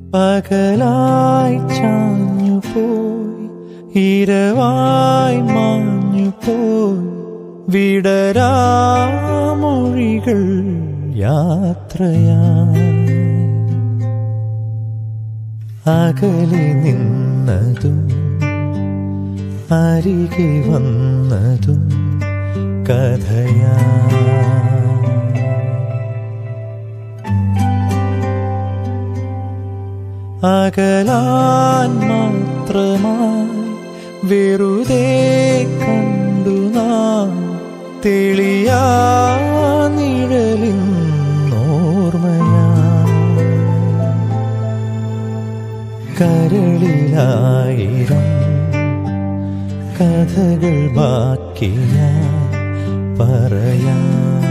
പകലായി ചാഞ്ഞു പോയി ഇരവായി മാഞ്ഞു പോയി വിടരാമൊഴികൾ യാത്രയായി അകലെ നിന്നതും അരികെ വന്നതും കഥയാ അകലാൻ മാത്രമായി വെറുതെ കണ്ടു നാം തെളിയാ നിഴലിൻ ഓർമ്മയാ കരളിലായിരം കഥകൾ ബാക്കിയാ പറയാം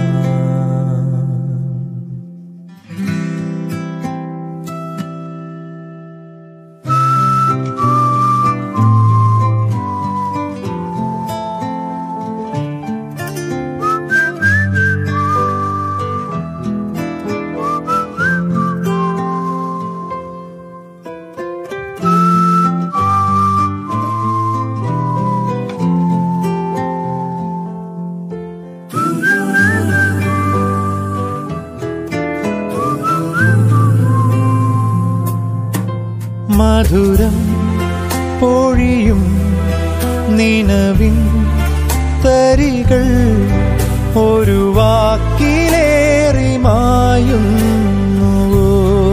മധുരം പൊഴിയും നിനവിൻ തരികൾ ഒരു വാക്കിലേറി മായുന്നുവോ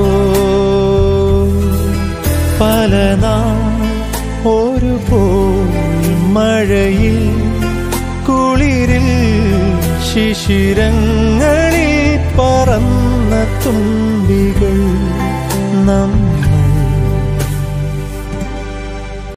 പല നാൾ ഒരു പോൽ മഴയിൽ കുളിരിൽ ശിശിരങ്ങളിൽ പറന്ന തുമ്പികൾ നം